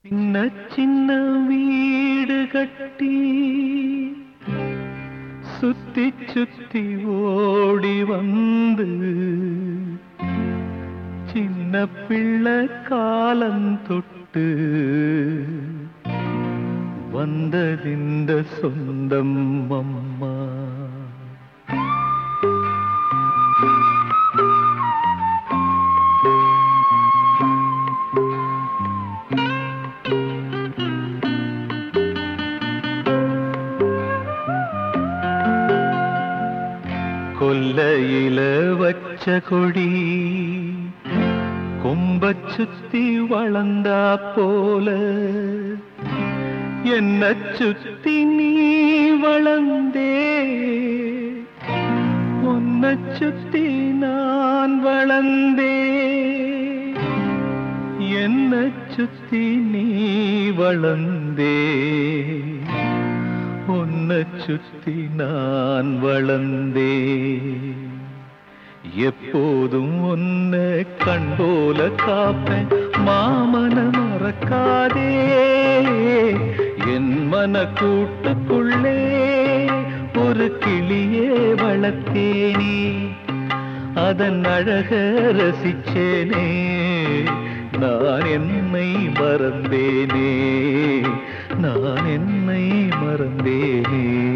சின்ன சின்ன வீடு கட்டி சுத்தி சுத்தி ஓடி வந்து சின்ன பிள்ளை காலம் தொட்டு வந்ததிந்த சொந்தம் அம்மா கொல்லையில வச்ச கொடி கொம்ப சுத்தி வளர்ந்தா போல என்ன சுத்தி நீ வளர்ந்தே உன்னை சுத்தி நான் வளர்ந்தே என்ன சுத்தி நீ வளர்ந்தே உன்னை சுத்தி நான் வளர்ந்தே எப்போதும் உன்னை கண் போல காப்பேன் மாமன மறக்காதே என் மன கூட்டுக்குள்ளே ஒரு கிளியே வளர்த்தேனே அதன் அழக ரசிச்சேனே நான் என்னை மறந்தேனே நான் என்னை மறந்தேனே